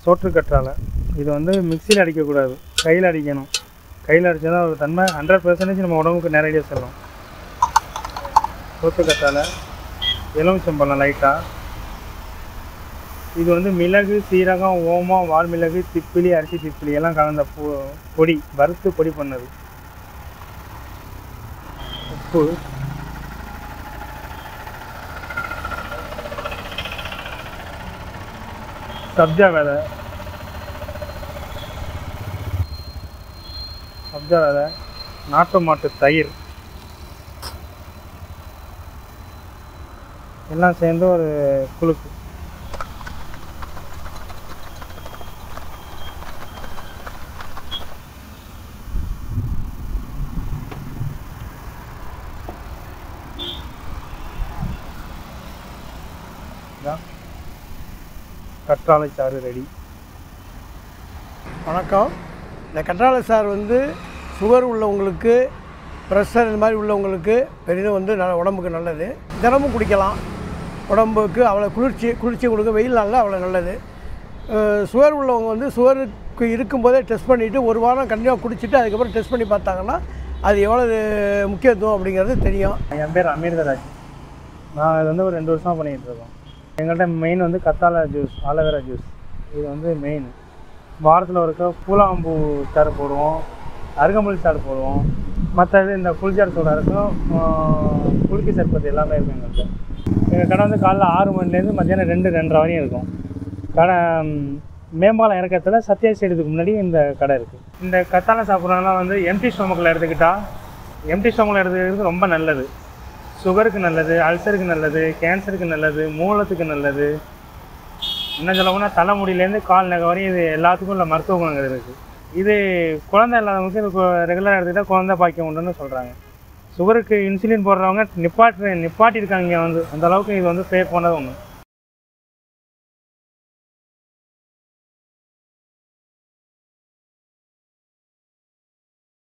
சோற்று கற்றாழை இது வந்து மிக்சியில் அடிக்கக்கூடாது கையில் அடிக்கணும் கையில் அடித்தா தான் ஒரு தன்மை ஹண்ட்ரட் பர்சன்டேஜ் நம்ம உடம்புக்கு நேரடியாக செல்லும் சோற்று கற்றாழை எலுமிச்சம்பழம் லைட்டாக இது வந்து மிளகு சீரகம் ஓமம் வால்மிளகு திப்பிலி அரிசி திப்பிலி எல்லாம் கலந்த பொ பொடி வறுத்து பொடி பண்ணது உப்பு சப்ஜா விதை சப்ஜா விதை நாட்டு மாட்டு தயிர் எல்லாம் சேர்ந்து ஒரு குழுக்கு இதான் கற்றாழை சாறு ரெடி வணக்கம் இந்த கற்றாழை சார் வந்து சுகர் உள்ளவங்களுக்கு ப்ரெஷர் இந்த மாதிரி உள்ளவங்களுக்கு பெரிதும் வந்து நல்ல உடம்புக்கு நல்லது தினமும் குடிக்கலாம் உடம்புக்கு அவ்வளோ குளிர்ச்சி குளிர்ச்சி கொடுக்க வெயில் நாளில் அவ்வளோ நல்லது அஹ் சுகர் உள்ளவங்க வந்து சுகருக்கு இருக்கும்போதே டெஸ்ட் பண்ணிவிட்டு ஒரு வாரம் கண்டிப்பாக குடிச்சிட்டு அதுக்கப்புறம் டெஸ்ட் பண்ணி பார்த்தாங்கன்னா அது எவ்வளவு முக்கியத்துவம் அப்படிங்கிறது தெரியும் என் பேர் அமிர்தராஜ் நான் இது வந்து ஒரு ரெண்டு வருஷமாக பண்ணிகிட்டு இருக்கோம் எங்கள்கிட்ட மெயின் வந்து கத்தாழை ஜூஸ் ஆலோவேரா ஜூஸ் இது வந்து மெயின் வாரத்தில் ஒருக்க பூலாம்பூ சாறு போடுவோம் அருகம்புல் சாறு போடுவோம் மற்றது இந்த புளிச்சாறு சோடா இருக்கும் ஆஹ் குலுக்கி சர்பத்து எல்லாமே இருக்கும் எங்கள்கிட்ட எங்கள் கடை வந்து காலைல ஆறு மணிலேருந்து மத்தியானம் ரெண்டு ரெண்டரை வரையும் இருக்கும் கடை ம், மேம்பாலம் இறக்கத்தில் சத்யா ஸ்டேடியத்துக்கு முன்னாடி இந்த கடை இருக்குது இந்த கத்தாழை சாப்பிட்றவங்களாம் வந்து எம்டி ஸ்டொமக்கில் எடுத்துக்கிட்டால் எம்டி ஸ்டொமக்கில் எடுத்துக்கிறது ரொம்ப நல்லது சுகருக்கு நல்லது அல்சருக்கு நல்லது கேன்சருக்கு நல்லது மூலத்துக்கு நல்லது இன்னும் சொல்ல போனால் தலைமுடியிலேருந்து கால் நகை வரையும் இது எல்லாத்துக்கும் உள்ள மருத்துவ குணங்கள் இருக்குது இது குழந்தை இல்லாதவங்களுக்கு இது ரெகுலராக எடுத்துக்கிட்டால் குழந்தை பாக்கியம் உண்டுன்னு சொல்கிறாங்க சுகருக்கு இன்சுலின் போடுறவங்க நிப்பாட்டு நிப்பாட்டியிருக்காங்க இங்க வந்து அந்த அளவுக்கு இது வந்து சேஃப் பண்ணது ஒன்று